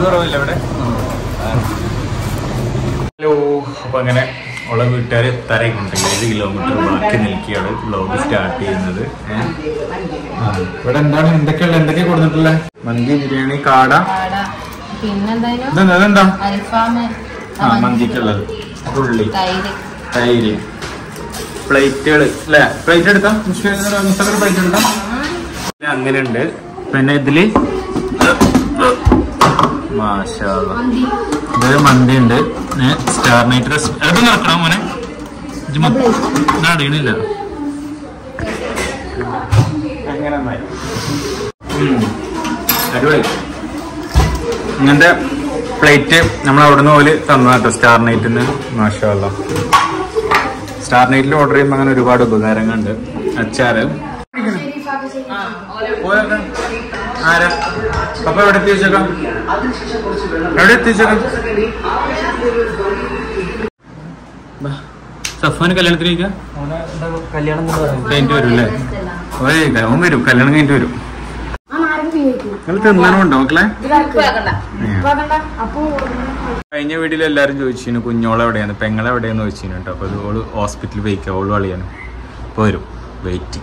കുറവില്ല ഇവിടെ ഹലോ അപ്പൊ അങ്ങനെ ഉള്ള വീട്ടുകാർ എത്താറേക്കുണ്ട് ഏഴ് കിലോമീറ്റർ ബാക്കി നിൽക്കിയാണ് വ്ലോഗ് സ്റ്റാർട്ട് ചെയ്യുന്നത് ഏ? ആ, ഇവിടെ എന്താണ് എന്തൊക്കെയുള്ള എന്തൊക്കെയാ കൊടുത്തിട്ടുള്ളത് മന്തി ബിരിയാണി കാട കാട പിന്നെന്തായാലും ഇതെന്താ ഇതെന്താ അൽഫാം ആ മന്തിക്കുള്ളത് ഉള്ളി തൈര് തൈര് പ്ലേറ്റുകൾ അല്ലേ പ്ലേറ്റ് എടുത്താം പ്ലേറ്റ് എടുത്താം പിന്നെ അങ്ങനെ ഉണ്ട് പിന്നെ ഇതില് മാഷാ അല്ലാ. മന്തി ഇത് മന്തി ഉണ്ട് സ്റ്റാർ നൈറ്റ് റെസ്റ്റ് അത് നടക്കണം മോനെ ഇത് മൊ- ഇത് അടിയണില്ല ഉം. അടിപൊളി ഇങ്ങനത്തെ പ്ലേറ്റ് നമ്മൾ അവിടുന്ന് പോലെ തന്നു കേട്ടോ സ്റ്റാർ നൈറ്റിൽ നിന്ന് മാഷല്ല സ്റ്റാർ നൈറ്റിൽ ഓർഡർ ചെയ്യുമ്പോൾ അങ്ങനെ ഒരുപാട് ഉപകാരങ്ങളുണ്ട് അച്ചാറ് പോയേക്കാം. ആരാ അപ്പൊ എവിടെ എത്തിച്ചേക്കാം എവിടെ എത്തിച്ചേക്കാം സഫാന് കല്യാണത്തിലേക്ക് കല്യാണം കഴിഞ്ഞിട്ട് വരും അല്ലേ ഓരേ അവൻ വരും കല്യാണം കഴിഞ്ഞിട്ട് വരും നിങ്ങൾ തിന്നാനുണ്ടോ മക്കളെ കഴിഞ്ഞ വീട്ടിൽ എല്ലാരും ചോദിച്ചിരുന്നു കുഞ്ഞോളെ എവിടെയാണ് പെങ്ങളെ എവിടെയാന്ന് ചോദിച്ചിരുന്നു കേട്ടോ അപ്പൊ അത് ഓള് ഹോസ്പിറ്റലിൽ വെയിക്കാം ഓള് കളിയാണ് ഇപ്പൊ വരും വെയിറ്റ്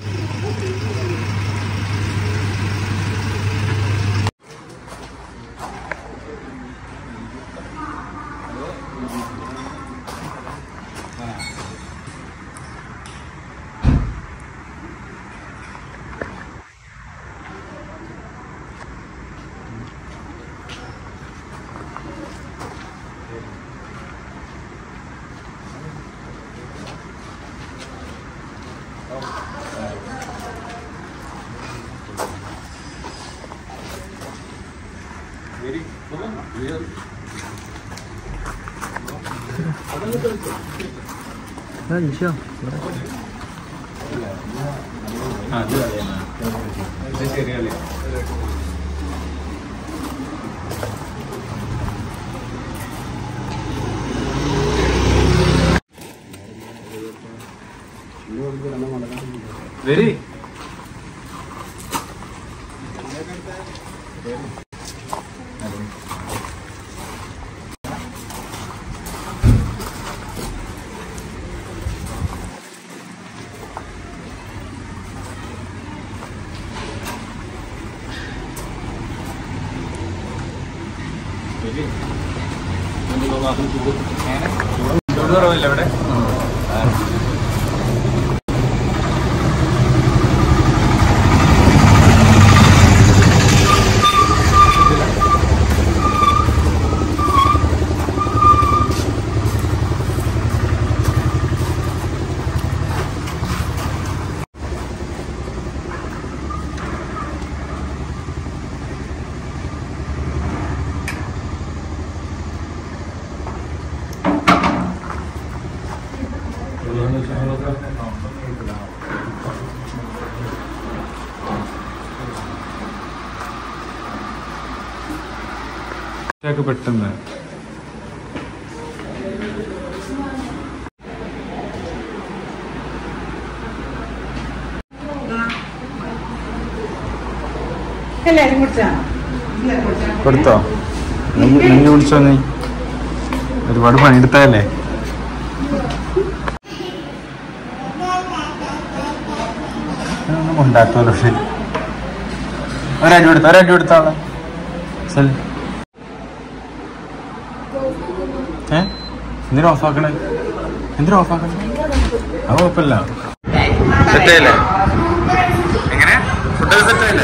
വെരി ചൂട് കുറവില്ല ഇവിടെ ഒക്കെ പെട്ടെന്ന് എല്ലാരും കുടിച്ചാ കൊടുത്തോ നെഞ്ഞ് കുടിച്ചോ നീ ഒരുപാട് പണിയെടുത്തതല്ലേ ഉണ്ടാക്കുമല്ലോ ശരി ഒരടി കൊടുത്ത ഒരടി കൊടുത്താളെ ശരി ഏ എന്തിനാ ഓഫാക്കണേ എന്തിനാ ഓഫാക്കണേ അത് കുഴപ്പമില്ല സെറ്റായില്ലേ എങ്ങനെ ഫുഡൊക്കെ സെറ്റായില്ലേ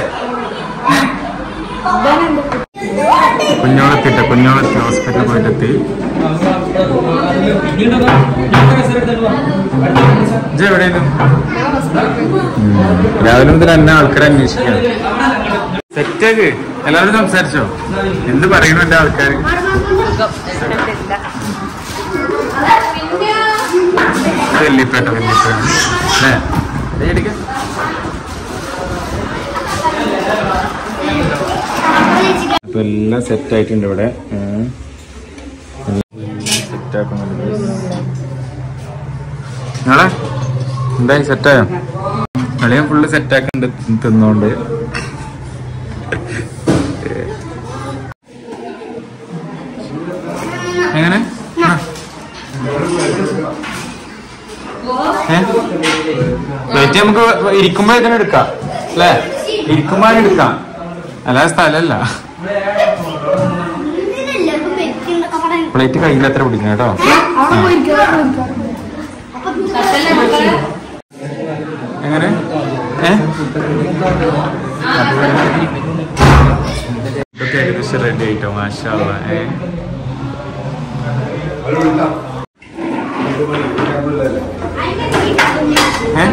കുഞ്ഞോളെത്തിട്ടെ കുഞ്ഞോളെത്തി ഹോസ്പിറ്റലിൽ പോയിട്ടെത്തി ഇജ്ജ് എവിടെയായിരുന്നു രാവിലെ മുതൽ എന്നെ ആൾക്കാരെ അന്വേഷിക്കാം സെറ്റാക്ക് എല്ലാവരും സംസാരിച്ചോ എന്ത് പറയുന്നു എന്റെ ആൾക്കാർ വെല്ലിപ്പേട്ട വെല്ലിപ്പേട്ട അല്ലേ ദേ ഇടിക്ക്. അപ്പൊ എല്ലാം സെറ്റ് ആയിട്ടുണ്ട് ഇവിടെ സെറ്റ് ആക്കുന്നുണ്ട് നിങ്ങളെ എന്തായി സെറ്റായോ കളിയാൻ ഫുള്ള് സെറ്റ് ആക്കുന്നുണ്ട് തിന്നോണ്ട് ഏ പ്ലേറ്റ് നമുക്ക് ഇരിക്കുമ്പോ ഇതിനെ എടുക്കാം അല്ലേ ഇരിക്കുമ്പോ അതിന് എടുക്കാം അല്ലാതെ സ്ഥലമല്ല പ്ലേറ്റ് കയ്യിൽ എത്ര പിടിക്കണം കേട്ടോ എങ്ങനെ ഏ ഇതൊക്കെ ഏകദേശം റെഡി ആയിട്ടോ മാഷാ അല്ലാ. ഏ ഏ?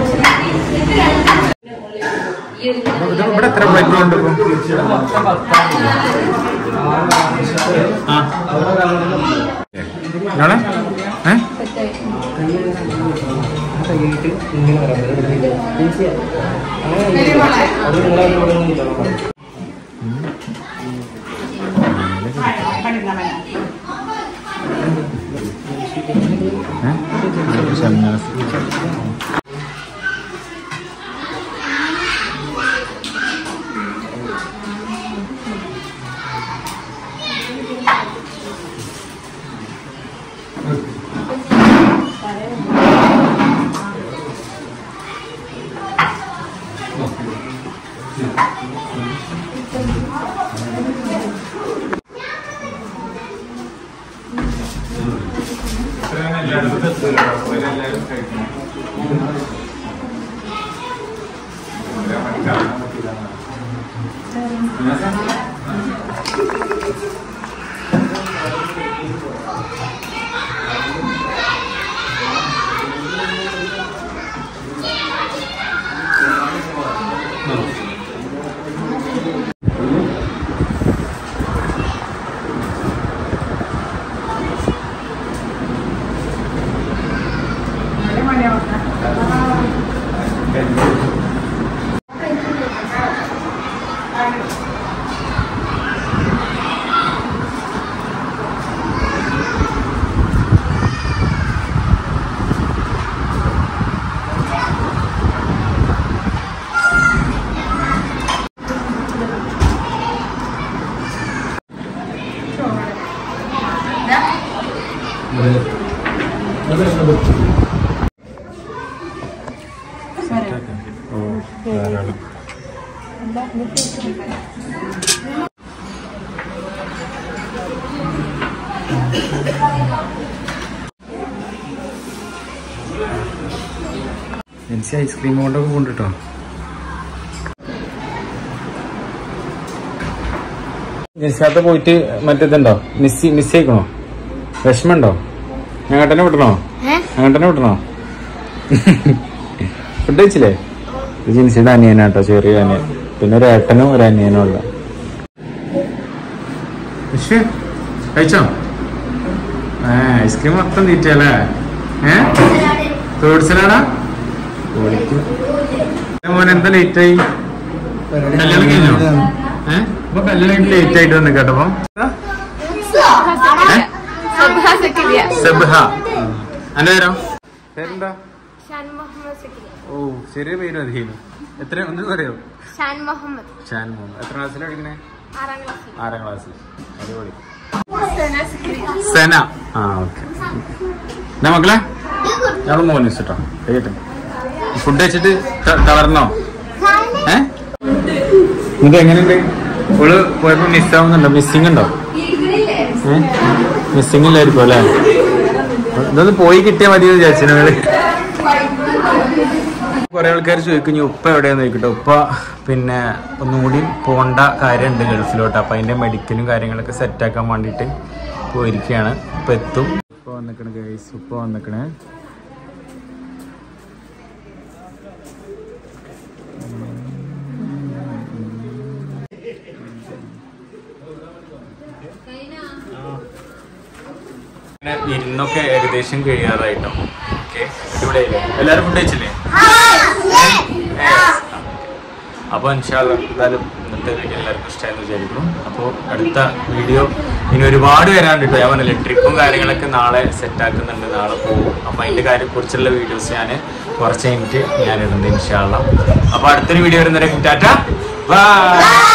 ഇത് ഇവിടെ എത്ര പ്ലേറ്റ് ഉണ്ട് ഇപ്പൊ? ആ ഇയാളെ? ഏ ഏ? ഷംനാസ്. ഓ ധാരാളം എനിക്ക് ഐസ്ക്രീം കൊണ്ടൊക്കെ കൊണ്ടിട്ടോ ജനിച്ചാത്ത പോയിട്ട് മറ്റേതുണ്ടോ മിസ് മിസ് ചെയ്യിക്കണോ വിഷമുണ്ടോ ഞങ്ങൾ തന്നെ വിട്ടണോ ഞങ്ങൾ തന്നെ വിട്ടണോ ഫുഡ് കഴിച്ചില്ലേ ഇത് ജിൻസിയുടെ അനിയനാട്ടോ ചെറിയ അനിയൻ പിന്നെ ഒരു ഏട്ടനും ഒരു അനിയനും ഉള്ള വിഷു കഴിച്ചോ ഏ ഐസ്ക്രീം മൊത്തം തീറ്റയല്ലേ ഏ ഫ്രൂട്ട് സലാഡാ മോൻ എന്താ ലേറ്റ് ആയി കല്യാണം കഴിഞ്ഞോ ഏ ഇപ്പൊ കല്യാണം ലേറ്റ് ആയിട്ട് വന്നു കേട്ടപ്പോ സബ്ഹ എന്റെ പേരോ പേരെന്താ ഷാൻ മുഹമ്മദ് സക്കിയ ഓ ചെറിയ പേര് അധികം എത്ര ഒന്ന് പറയോ ഷാൻ മുഹമ്മദ് ഷാൻ മുഹമ്മദ് എത്ര ക്ലാസ്സിലാണ് പഠിക്കണേ ആറാം ക്ലാസ്സിൽ ആറാം ക്ലാസ്സിൽ അടിപൊളി സന സക്കിയ സെന ആ ഓക്കെ എന്നാ മക്കളെ ഞങ്ങൾ മോൻ കേട്ടോ കഴിയട്ടെ ഫുഡ് കഴിച്ചിട്ട് ത- തളർന്നോ ഏ ഇത് എങ്ങനെയുണ്ട് ഓള് പോയപ്പോ മിസ് ആവുന്നുണ്ടോ മിസ്സിംഗ് ഉണ്ടോ ഏ മിസ്സിംഗ് ഇല്ലായിരിക്കും അല്ലേ ഇതൊന്ന് പോയി കിട്ടിയാ മതി എന്ന് വിചാരിച്ചു ഞങ്ങള് കുറെ ആൾക്കാർ ചോദിക്കും ഇനി ഉപ്പ എവിടെയാന്ന് ചോദിക്കട്ടെ ഉപ്പ പിന്നെ ഒന്നും കൂടി പോണ്ട കാര്യമുണ്ട് ഗൾഫിലോട്ട് അപ്പൊ അതിന്റെ മെഡിക്കലും കാര്യങ്ങളൊക്കെ സെറ്റ് ആക്കാൻ വേണ്ടിയിട്ട് പോയിരിക്കുകയാണ് ഉപ്പ എത്തും ഉപ്പ വന്നിക്കണ് ഗൈസ് ഉപ്പ വന്നിക്കണേ പിന്നെ വിരുന്നൊക്കെ ഏകദേശം കഴിയാറായിട്ടോ ഓക്കെ അടിപൊളിയായില്ലേ എല്ലാരും ഫുഡ് കഴിച്ചില്ലേ അപ്പോൾ ഇൻഷാല്ല എന്തായാലും ഇന്നത്തെ വീഡിയോ എല്ലാവർക്കും ഇഷ്ടമായെന്ന് വിചാരിക്കുന്നു അപ്പോൾ അടുത്ത വീഡിയോ ഇനി ഒരുപാട് വരാനുണ്ട് കേട്ടോ ഞാൻ പറഞ്ഞില്ലേ ട്രിപ്പും കാര്യങ്ങളൊക്കെ നാളെ സെറ്റ് ആക്കുന്നുണ്ട് നാളെ പോകും അപ്പോൾ അതിൻ്റെ കാര്യം കുറിച്ചുള്ള വീഡിയോസ് ഞാൻ കുറച്ച് കഴിഞ്ഞിട്ട് ഞാൻ ഇടുന്നത് ഇൻഷാല്ല അപ്പോൾ അടുത്തൊരു വീഡിയോ വരുന്നവരെ ടാറ്റ ബൈ